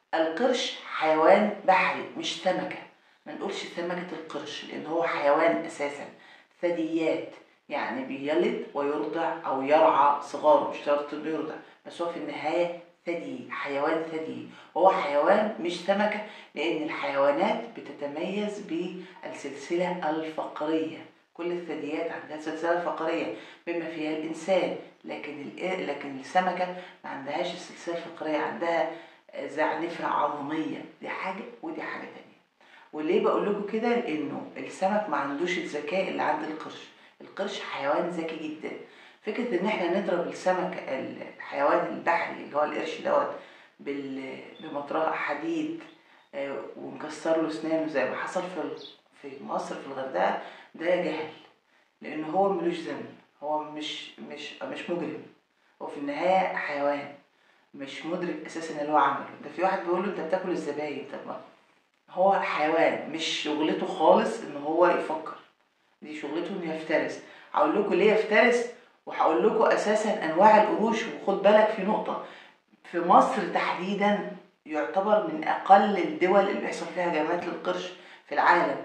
القرش حيوان بحري مش سمكة ما نقولش سمكة القرش لأن هو حيوان أساسا ثدييات يعني بيلد ويرضع أو يرعى صغاره مش شرط إنه يرضع بس هو في النهاية ثدي حيوان ثدي وهو حيوان مش سمكة لأن الحيوانات بتتميز بالسلسلة الفقرية كل الثدييات عندها سلسلة فقرية بما فيها الإنسان لكن ال- لكن السمكة ما عندهاش السلسلة الفقرية عندها زعنفة عظمية دي حاجة ودي حاجة تانية وليه بقول لكم كده لأنه السمك ما عندوش الذكاء اللي عند القرش القرش حيوان ذكي جدا فكرة إن إحنا نضرب السمك الحيوان البحري اللي هو القرش دوت بال- بمطرقة حديد آه، ونكسر له أسنانه زي ما حصل في ال- في مصر في الغردقة ده جهل لأن هو ملوش ذنب هو مش مش مش مجرم هو في النهاية حيوان مش مدرك أساسا اللي هو عمله ده في واحد بيقول له أنت بتاكل الزباين طب ما هو حيوان مش شغلته خالص إن هو يفكر دي شغلته إنه يفترس هقول لكم ليه يفترس وهقول لكم أساسا أنواع القروش وخد بالك في نقطة في مصر تحديدا يعتبر من أقل الدول اللي بيحصل فيها هجمات للقرش في العالم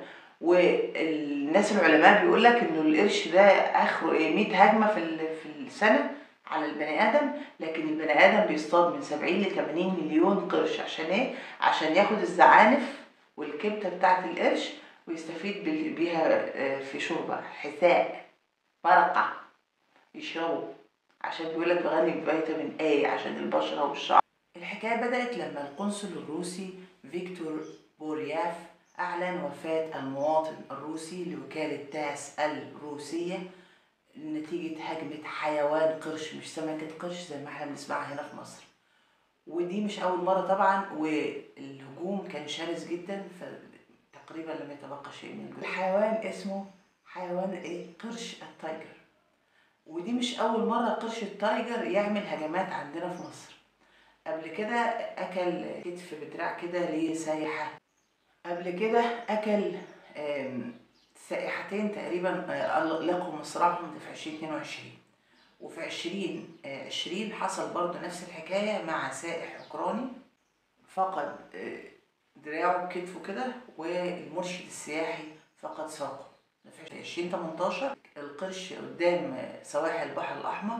والناس العلماء بيقول لك انه القرش ده اخره ايه 100 هجمه في ال- في السنه على البني ادم لكن البني ادم بيصطاد من 70 ل 80 مليون قرش عشان ايه عشان ياخد الزعانف والكبده بتاعه القرش ويستفيد بال- بيها آه، في شوربه حساء مرقه يشربوا عشان بيقول لك بغني بفيتامين A عشان البشره والشعر الحكايه بدات لما القنصل الروسي فيكتور بورياف أعلن وفاة المواطن الروسي لوكالة تاس الروسية نتيجة هجمة حيوان قرش مش سمكة قرش زي ما احنا بنسمعها هنا في مصر ودي مش أول مرة طبعا والهجوم كان شرس جدا فتقريبا لم يتبقى شيء من الجثة. الحيوان اسمه حيوان ايه قرش التايجر ودي مش أول مرة قرش التايجر يعمل هجمات عندنا في مصر قبل كده أكل كتف بدراع كده لسايحة قبل كده أكل آم، سائحتين تقريبا آه، لقوا مصرعهم ده في 2022 وفي 2020 حصل برضه نفس الحكاية مع سائح أوكراني فقد آه، دراعه بكتفه كده والمرشد السياحي فقد ساقه ده في 2018 القرش قدام آه، سواحل البحر الأحمر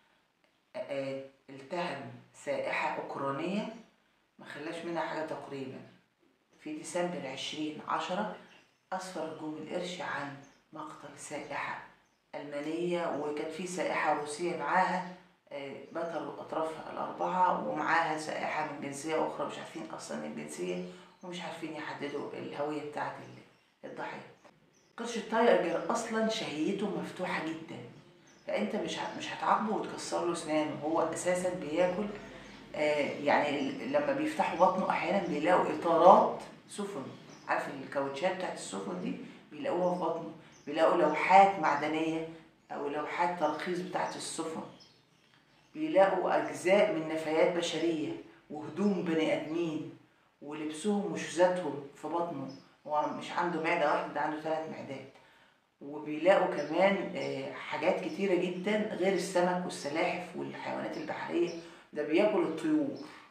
آه، التهم سائحة أوكرانية ما خلاش منها حاجة تقريبا في ديسمبر عشرين عشرة أسفر هجوم القرش عن مقتل سائحة ألمانية وكان في سائحة روسية معاها آه، بطلوا أطرافها الأربعة ومعاها سائحة من جنسية أخرى مش عارفين أصلا الجنسية ومش عارفين يحددوا الهوية بتاعة ال- الضحية قرش التايجر أصلا شهيته مفتوحة جدا فأنت مش ه- مش هتعاقبه وتكسر له أسنانه هو أساسا بياكل آه، يعني ال- لما بيفتحوا بطنه احيانا بيلاقوا اطارات سفن عارف الكاوتشات بتاعت السفن دي بيلاقوها في بطنه بيلاقوا لوحات معدنيه او لوحات ترخيص بتاعت السفن بيلاقوا اجزاء من نفايات بشريه وهدوم بني ادمين ولبسهم وشوزاتهم في بطنه هو مش عنده معده واحده ده عنده ثلاث معدات وبيلاقوا كمان آه، حاجات كتيره جدا غير السمك والسلاحف والحيوانات البحريه ده بياكل الطيور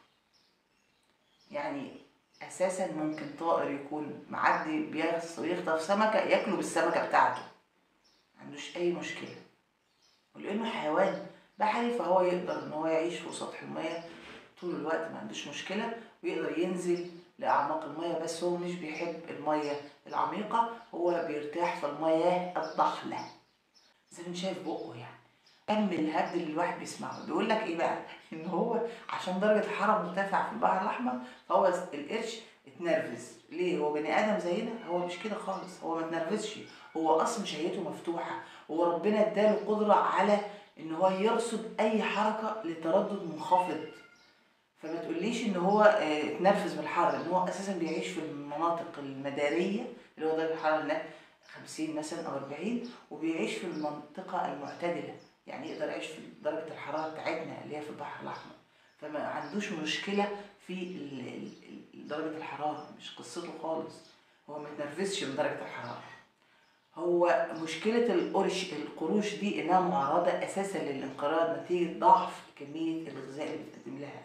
يعني اساسا ممكن طائر يكون معدي بيغص- بيخطف سمكه ياكله بالسمكه بتاعته ما عندوش اي مشكله ولانه حيوان بحري فهو يقدر ان هو يعيش فوق سطح الميه طول الوقت ما عندوش مشكله ويقدر ينزل لاعماق الميه بس هو مش بيحب الميه العميقه هو بيرتاح في الميه الضحله زي ما انت شايف بقه يعني كم الهبد اللي الواحد بيسمعه بيقول لك ايه بقى ان هو عشان درجه الحراره مرتفعه في البحر الاحمر فهو القرش اتنرفز ليه هو بني ادم زينا هو مش كده خالص هو ما اتنرفزش هو اصلا شهيته مفتوحه هو ربنا اداله قدره على ان هو يرصد اي حركه لتردد منخفض فما تقوليش ان هو آه، اتنرفز من الحر ان هو اساسا بيعيش في المناطق المداريه اللي هو درجه الحراره هناك 50 مثلا او 40 وبيعيش في المنطقه المعتدله يعني يقدر يعيش في درجه الحراره بتاعتنا اللي هي في البحر الاحمر فما عندوش مشكله في ال- ال- ال- درجه الحراره مش قصته خالص هو ما اتنرفزش من درجه الحراره هو مشكلة القرش القروش دي إنها معرضة أساسا للانقراض نتيجة ضعف كمية الغذاء اللي بتقدم لها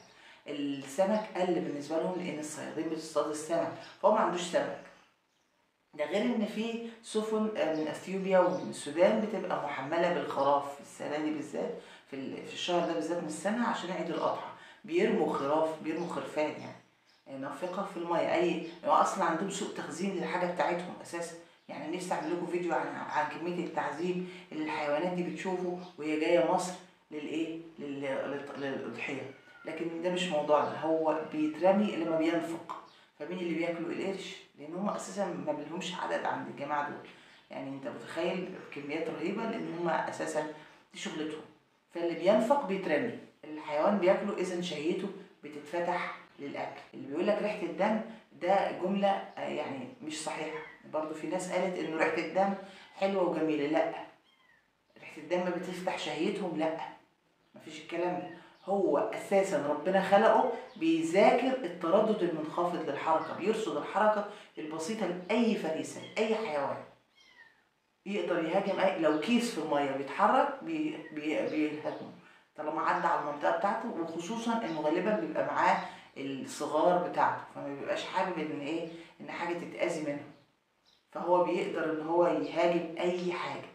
السمك قل بالنسبه لهم لان الصيادين بتصطاد السمك فهو ما عندوش سمك ده غير ان في سفن من اثيوبيا ومن السودان بتبقى محمله بالخراف السنه دي بالذات في ال- في الشهر ده بالذات من السنه عشان عيد الاضحى بيرموا خراف بيرموا خرفان يعني نافقه في الميه اي هو اصلا عندهم سوء تخزين للحاجه بتاعتهم اساسا يعني نفسي اعمل لكم فيديو عن عن كميه التعذيب اللي الحيوانات دي بتشوفه وهي جايه مصر للايه لل- لل- للاضحيه لكن ده مش موضوعنا هو بيترمي لما بينفق فمين اللي بياكلوا القرش لان هم اساسا ما بيلهمش عدد عند الجماعه دول يعني انت متخيل كميات رهيبه لان هم اساسا دي شغلتهم فاللي بينفق بيترمي الحيوان بياكله اذا شهيته بتتفتح للاكل اللي بيقول لك ريحه الدم ده جمله آه، يعني مش صحيحه برضو في ناس قالت انه ريحه الدم حلوه وجميله لا ريحه الدم بتفتح شهيتهم لا مفيش الكلام ده هو اساسا ربنا خلقه بيذاكر التردد المنخفض للحركه بيرصد الحركه البسيطه لاي فريسه اي حيوان يقدر يهاجم أي لو كيس في الميه بيتحرك بي... بي... بيهاجمه طالما عدى على المنطقه بتاعته وخصوصا انه غالبا بيبقى معاه الصغار بتاعته فما بيبقاش حابب ان ايه ان حاجه تتاذي منه فهو بيقدر ان هو يهاجم اي حاجه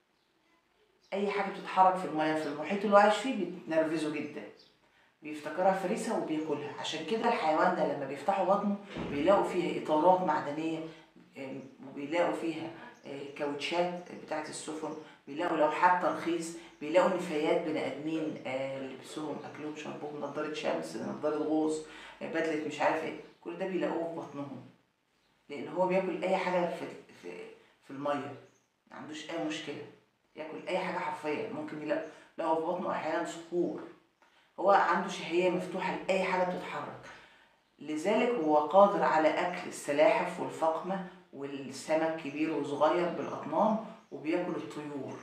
اي حاجه بتتحرك في الميه في المحيط اللي هو عايش فيه بتنرفزه جدا بيفتكرها فريسه وبياكلها عشان كده الحيوان ده لما بيفتحوا بطنه بيلاقوا فيها اطارات معدنيه آم، وبيلاقوا فيها آه، كاوتشات بتاعت السفن بيلاقوا لوحات ترخيص بيلاقوا نفايات بني ادمين آه، لبسهم اكلهم شربهم نضاره شمس نضاره غوص آه، بدله مش عارف ايه كل ده بيلاقوه في بطنهم لان هو بياكل اي حاجه في في في الميه ما عندوش اي مشكله ياكل اي حاجه حرفيا ممكن يلاقوا لقوا في بطنه احيانا صخور هو عنده شهيه مفتوحه لاي حاجه بتتحرك لذلك هو قادر على اكل السلاحف والفقمه والسمك كبير وصغير بالاطنان وبياكل الطيور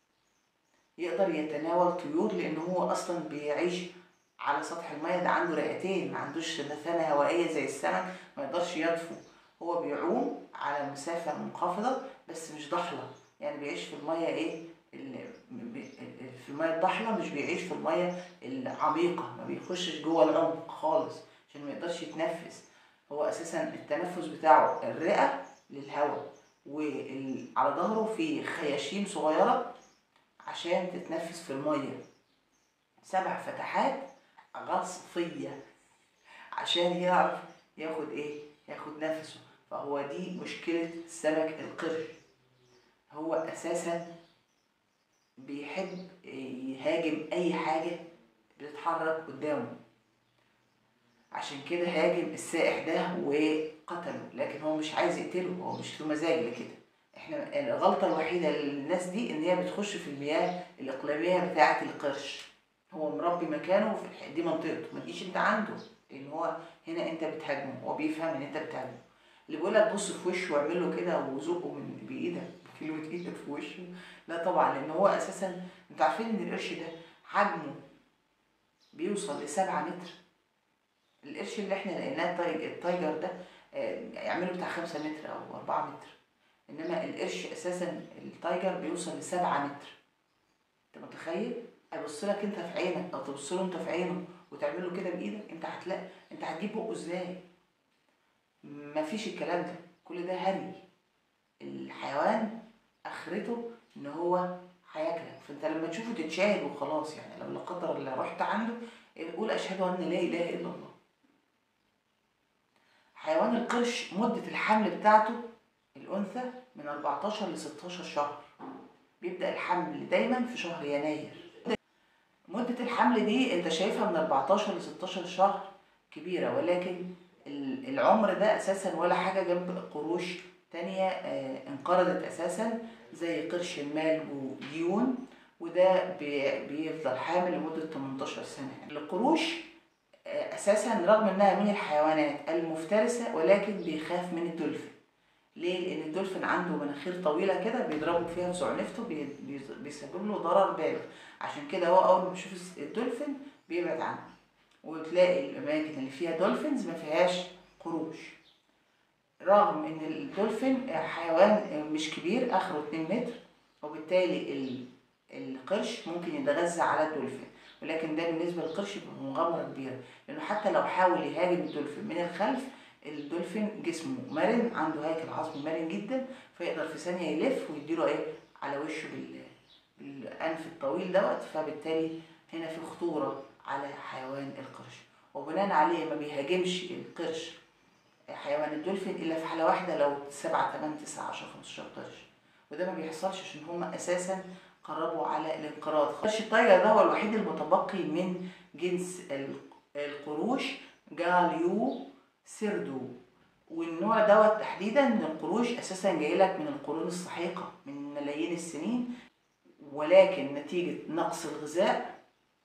يقدر يتناول طيور لان هو اصلا بيعيش على سطح الميه ده عنده رئتين ما عندوش مثانه هوائيه زي السمك ما يقدرش يطفو هو بيعوم على مسافه منخفضه بس مش ضحله يعني بيعيش في الميه ايه ال- ب- ال- في الميه الضحله مش بيعيش في الميه العميقه ما بيخشش جوه العمق خالص عشان ما يقدرش يتنفس هو اساسا التنفس بتاعه الرئه للهواء وعلى ظهره في خياشيم صغيره عشان تتنفس في الميه سبع فتحات غصفيه عشان يعرف ياخد ايه ياخد نفسه فهو دي مشكله السمك القرش هو اساسا بيحب يهاجم اي حاجه بتتحرك قدامه عشان كده هاجم السائح ده وقتله لكن هو مش عايز يقتله هو مش له مزاج لكده احنا الغلطه الوحيده للناس دي ان هي بتخش في المياه الاقليميه بتاعه القرش هو مربي مكانه في الح- دي منطقته ما تجيش انت عنده لان هو هنا انت بتهاجمه هو بيفهم ان انت بتهاجمه اللي بيقول لك بص في وشه واعمل له كده وزقه من بايدك بكلمه ايدك في وشه لا طبعا لان هو اساسا انتوا عارفين ان القرش ده حجمه بيوصل لسبعة متر القرش اللي احنا لقيناه التايج- التايجر ده آه، يعمله بتاع خمسة متر او أربعة متر انما القرش اساسا التايجر بيوصل لسبعة متر انت متخيل هيبص لك انت في عينك او تبص له انت في عينه وتعمل له كده بايدك انت هتلاقي انت هتجيب بقه ازاي مفيش الكلام ده كل ده هري الحيوان اخرته ان هو هياكلك فانت لما تشوفه تتشاهد وخلاص يعني لو لا قدر الله رحت عنده قول اشهد ان لا اله الا الله حيوان القرش مدة الحمل بتاعته الأنثى من 14 ل 16 شهر بيبدأ الحمل دايما في شهر يناير مدة الحمل دي انت شايفها من 14 ل 16 شهر كبيرة ولكن ال- العمر ده أساسا ولا حاجة جنب قروش تانية آه، انقرضت أساسا زي قرش المال وديون وده بي- بيفضل حامل لمدة 18 سنة القروش آه، أساسا رغم إنها من الحيوانات المفترسة ولكن بيخاف من الدولفين ليه؟ لأن الدولفين عنده مناخير طويلة كده بيضربوا فيها بزعنفته بي- بي- بيسبب له ضرر بالغ عشان كده هو أول ما بيشوف الدولفين بيبعد عنه وتلاقي الأماكن اللي فيها دولفينز ما فيهاش قروش رغم إن الدولفين حيوان مش كبير آخره 2 متر وبالتالي ال- القرش ممكن يتغذى على الدولفين ولكن ده بالنسبه للقرش بيبقى مغامره كبيره لانه حتى لو حاول يهاجم الدولفين من الخلف الدولفين جسمه مرن عنده هيكل عظمي مرن جدا فيقدر في ثانيه يلف ويديله ايه على وشه بال بالانف الطويل دوت فبالتالي هنا في خطوره على حيوان القرش وبناء عليه ما بيهاجمش القرش حيوان الدولفين الا في حاله واحده لو 7 8 9 10 15 قرش وده ما بيحصلش عشان هم اساسا قربوا على الانقراض قرش التايجر ده هو الوحيد المتبقي من جنس القروش جاليو سيردو والنوع دوت تحديدا من القروش اساسا جاي لك من القرون السحيقه من ملايين السنين ولكن نتيجه نقص الغذاء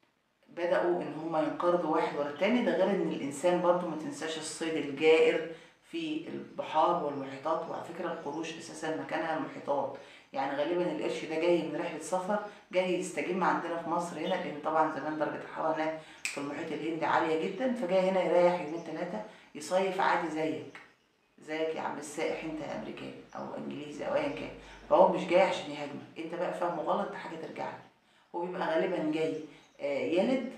بدأوا إن هما ينقرضوا واحد ورا التاني ده غير إن الإنسان برضو ما تنساش الصيد الجائر في البحار والمحيطات وعلى فكرة القروش أساسا مكانها المحيطات يعني غالبا القرش ده جاي من رحلة سفر جاي يستجم عندنا في مصر هنا لأن طبعا زمان درجة الحرارة هناك في المحيط الهندي عالية جدا فجاي هنا يريح يومين ثلاثة يصيف عادي زيك زيك يا عم السائح انت امريكاني او انجليزي او ايا كان فهو مش جاي عشان يهاجمك انت بقى فاهمه غلط حاجه ترجع لك هو بيبقى غالبا جاي يلد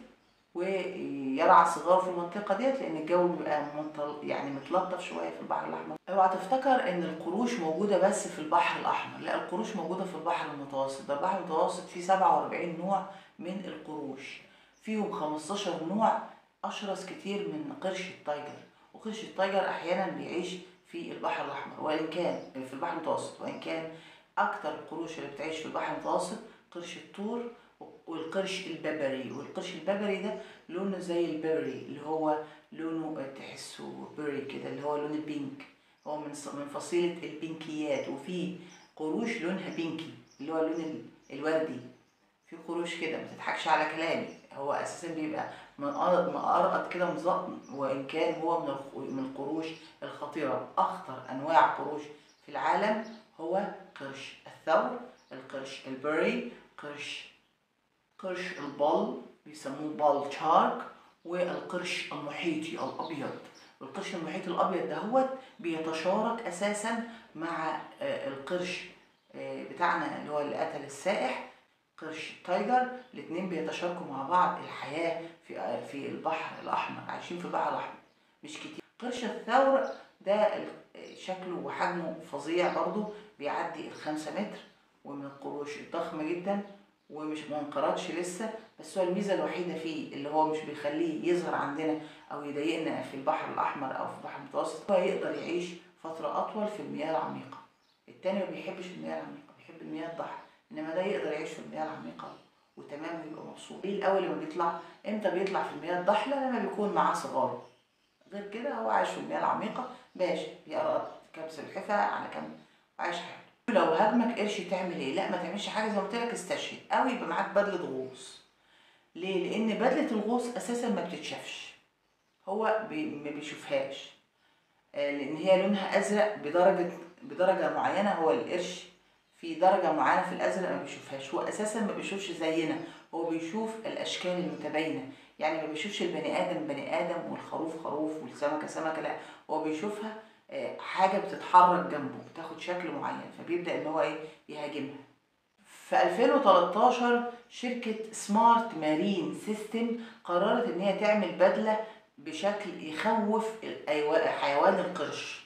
ويرعى صغاره في المنطقة ديت لأن الجو بيبقى يعني متلطف شوية في البحر الأحمر. اوعى تفتكر إن القروش موجودة بس في البحر الأحمر، لا القروش موجودة في البحر المتوسط، ده البحر المتوسط فيه 47 نوع من القروش. فيهم 15 نوع أشرس كتير من قرش التايجر، وقرش التايجر أحيانا بيعيش في البحر الأحمر وإن كان في البحر المتوسط وإن كان أكتر القروش اللي بتعيش في البحر المتوسط قرش الطور والقرش الببري والقرش الببري ده لونه زي البري اللي هو لونه تحسه بري كده اللي هو لون البينك هو من من فصيلة البينكيات وفي قروش لونها بينكي اللي هو اللون الوردي في قروش كده ما تضحكش على كلامي هو اساسا بيبقى مقرقط كده مزق وان كان هو من من القروش الخطيره اخطر انواع قروش في العالم هو قرش الثور القرش البري قرش قرش البل بيسموه بال شارك والقرش المحيطي الابيض والقرش المحيطي الابيض دهوت بيتشارك اساسا مع القرش بتاعنا اللي هو اللي قتل السائح قرش تايجر الاثنين بيتشاركوا مع بعض الحياه في في البحر الاحمر عايشين في البحر الاحمر مش كتير قرش الثور ده شكله وحجمه فظيع برضه بيعدي الخمسة متر ومن القروش الضخمة جدا ومش ما انقرضش لسه بس هو الميزه الوحيده فيه اللي هو مش بيخليه يظهر عندنا او يضايقنا في البحر الاحمر او في البحر المتوسط هو يقدر يعيش فتره اطول في المياه العميقه التاني ما بيحبش المياه العميقه بيحب المياه الضحله انما ده يقدر يعيش في المياه العميقه وتمام ويبقى مبسوط ايه الاول لما بيطلع امتى بيطلع في المياه الضحله لما بيكون معاه صغاره غير كده هو عايش في المياه العميقه ماشي بيقرا كبس الحفا على كم عايش حياته لو هاجمك قرش تعمل ايه؟ لا ما تعملش حاجه زي ما قلت لك استشهد او يبقى معاك بدله غوص. ليه؟ لان بدله الغوص اساسا ما بتتشافش. هو بي ما بيشوفهاش. آه لان هي لونها ازرق بدرجه بدرجه معينه هو القرش في درجه معينه في الازرق ما بيشوفهاش هو اساسا ما بيشوفش زينا هو بيشوف الاشكال المتباينه يعني ما بيشوفش البني ادم بني ادم والخروف خروف والسمكه سمكه لا هو بيشوفها حاجه بتتحرك جنبه بتاخد شكل معين فبيبدا ان هو ايه يهاجمها في 2013 شركة سمارت مارين سيستم قررت ان هي تعمل بدلة بشكل يخوف حيوان القرش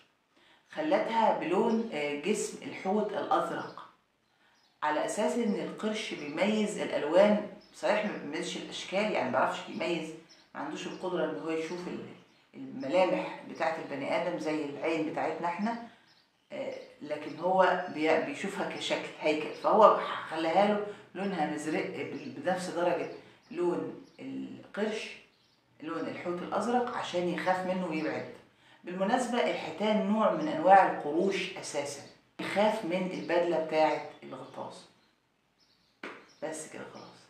خلتها بلون جسم الحوت الازرق على اساس ان القرش بيميز الالوان صحيح ما بيميزش الاشكال يعني ما بيعرفش يميز ما عندوش القدرة ان هو يشوف الملامح بتاعت البني ادم زي العين بتاعتنا احنا لكن هو بيشوفها كشكل هيكل فهو خلاها له لونها مزرق بنفس درجة لون القرش لون الحوت الأزرق عشان يخاف منه ويبعد بالمناسبة الحيتان نوع من أنواع القروش أساسا يخاف من البدلة بتاعت الغطاس بس كده خلاص